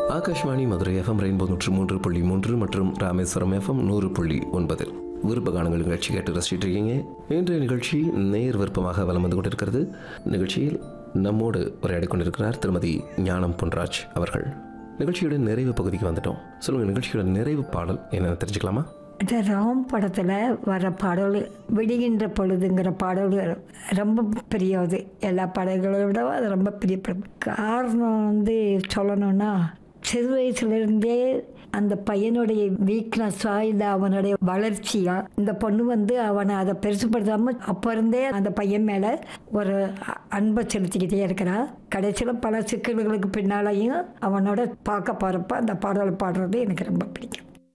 Akashvani Madurai FM rainbow நூற்று மூன்று புள்ளி மூன்று மற்றும் ராமேஸ்வரம் எஃப்எம் நூறு புள்ளி ஒன்பது விருப்ப கானங்கள் நிகழ்ச்சி கேட்டு ரசிச்சிட்டு இருக்கீங்க இன்றைய நிகழ்ச்சி நேர் விருப்பமாக வலம் வந்து கொண்டிருக்கிறது நிகழ்ச்சியில் நம்மோடு உரையாடி கொண்டிருக்கிறார் திருமதி ஞானம் பொன்ராஜ் அவர்கள் நிகழ்ச்சியோட நிறைவு பகுதிக்கு வந்துட்டோம் சொல்லுங்க நிகழ்ச்சியோட நிறைவு பாடல் என்னன்னு தெரிஞ்சுக்கலாமா இந்த ராம் படத்தில் வர பாடல் விடுகின்ற பொழுதுங்கிற பாடல் ரொம்ப பெரிய இது எல்லா பாடல்களை விட அது ரொம்ப பெரிய படம் காரணம் வந்து சொல்லணும்னா சிறு வயசுலேருந்தே அந்த பையனுடைய வீக்னஸா இல்லை அவனுடைய வளர்ச்சியா இந்த பொண்ணு வந்து அவனை அதை பெருசுப்படுத்தாம அப்போ இருந்தே அந்த பையன் மேலே ஒரு அ- அன்பை செலுத்திக்கிட்டே இருக்கிறா கடைசியில் பல சிக்கல்களுக்கு பின்னாலையும் அவனோட பார்க்க போகிறப்ப அந்த பாடலை பாடுறது எனக்கு ரொம்ப பிடிக்கும்